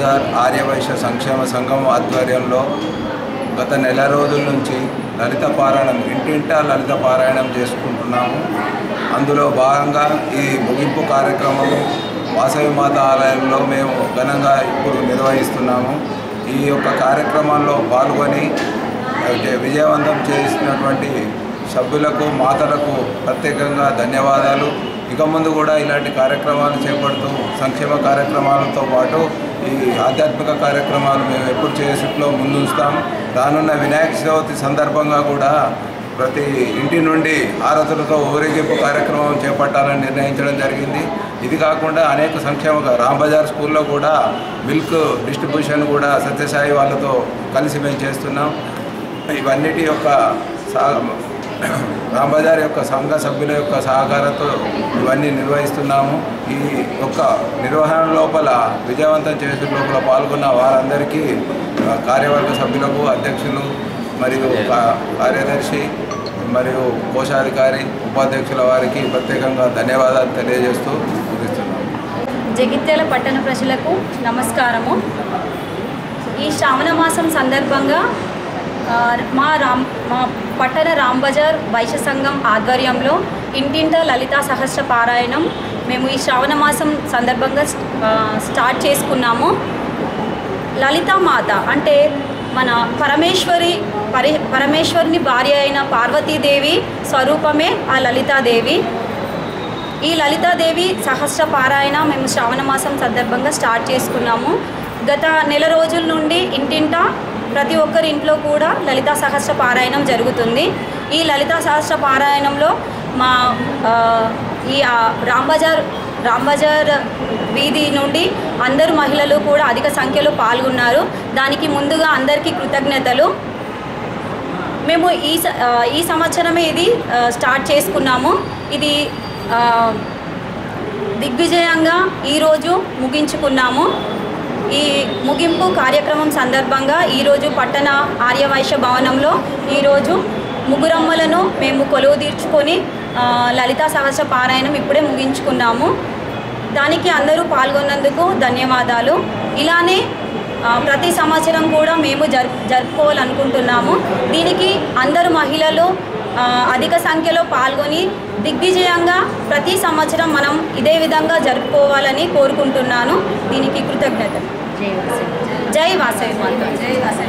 రాంబజార్ ఆర్యవైశ్య సంక్షేమ సంఘం ఆధ్వర్యంలో గత నెల రోజుల నుంచి లలిత పారాయణం ఇంటింటా లలిత పారాయణం చేసుకుంటున్నాము అందులో భాగంగా ఈ ముగింపు కార్యక్రమము వాసవి మాత ఆలయంలో మేము ఘనంగా ఇప్పుడు నిర్వహిస్తున్నాము ఈ యొక్క కార్యక్రమంలో పాల్గొని అయితే విజయవంతం చేసినటువంటి సభ్యులకు మాతలకు ప్రత్యేకంగా ధన్యవాదాలు ఇక ముందు కూడా ఇలాంటి కార్యక్రమాలు చేపడుతూ సంక్షేమ కార్యక్రమాలతో పాటు ఈ ఆధ్యాత్మిక కార్యక్రమాలు మేము ఎప్పుడు చేసుట్లో ముందుంచుతాం రానున్న వినాయక చవితి సందర్భంగా కూడా ప్రతి ఇంటి నుండి హారతులతో ఊరేగింపు కార్యక్రమం చేపట్టాలని నిర్ణయించడం జరిగింది ఇది కాకుండా అనేక సంక్షేమ రాంబజార్ స్కూల్లో కూడా మిల్క్ డిస్ట్రిబ్యూషన్ కూడా సత్యసాయి వాళ్ళతో కలిసి మేము చేస్తున్నాం ఇవన్నిటి యొక్క సా రాంబజార్ యొక్క సంఘ సభ్యుల యొక్క సహకారంతో ఇవన్నీ నిర్వహిస్తున్నాము ఈ యొక్క నిర్వహణ లోపల విజయవంతం చేసే లోపల పాల్గొన్న వారందరికీ ఆ, కార్యవర్గ సభ్యులకు అధ్యక్షులు మరియు కా- కార్యదర్శి మరియు కోశాధికారి ఉపాధ్యక్షుల వారికి ప్రత్యేకంగా ధన్యవాదాలు తెలియజేస్తూ ముగిస్తున్నాము జగిత్యాల పట్టణ ప్రజలకు నమస్కారము ఈ శ్రావణ మాసం సందర్భంగా ఆ, మా రామ్ మా పట్టణ రాంబజార్ వైశ్య సంఘం ఆధ్వర్యంలో ఇంటింట లలితా సహస్ర పారాయణం మేము ఈ శ్రావణ మాసం సందర్భంగా ఆ, స్టార్ట్ చేసుకున్నాము లలితామాత అంటే మన పరమేశ్వరి పరి పరమేశ్వరుని భార్య అయిన పార్వతీదేవి స్వరూపమే ఆ లలితాదేవి ఈ లలితాదేవి సహస్ర పారాయణ మేము శ్రావణ మాసం సందర్భంగా స్టార్ట్ చేసుకున్నాము గత నెల రోజుల నుండి ఇంటింటా ప్రతి ఒక్కరి ఇంట్లో కూడా లలితా సహస్ర పారాయణం జరుగుతుంది ఈ లలితా సహస్ర పారాయణంలో మా ఆ, ఈ ఆ, రాంబజార్ రాంబజార్ వీధి నుండి అందరు మహిళలు కూడా అధిక సంఖ్యలో పాల్గొన్నారు దానికి ముందుగా అందరికీ కృతజ్ఞతలు మేము ఈ స- ఆ, ఈ సంవత్సరమే ఇది ఆ, స్టార్ట్ చేసుకున్నాము ఇది ఆ, దిగ్విజయంగా ఈరోజు ముగించుకున్నాము ఈ ముగింపు కార్యక్రమం సందర్భంగా ఈరోజు పట్టణ ఆర్యవైశ్య భవనంలో ఈరోజు ముగ్గురమ్మలను మేము కొలువు తీర్చుకొని ఆ, లలితా సహస్ర పారాయణం ఇప్పుడే ముగించుకున్నాము దానికి అందరూ పాల్గొన్నందుకు ధన్యవాదాలు ఇలానే ఆ, ప్రతి సంవత్సరం కూడా మేము జరుపు జరుపుకోవాలనుకుంటున్నాము దీనికి అందరు మహిళలు ఆ, అధిక సంఖ్యలో పాల్గొని దిగ్విజయంగా ప్రతి సంవత్సరం మనం ఇదే విధంగా జరుపుకోవాలని కోరుకుంటున్నాను దీనికి కృతజ్ఞతలు జై వాసవి మాత జై వాసవి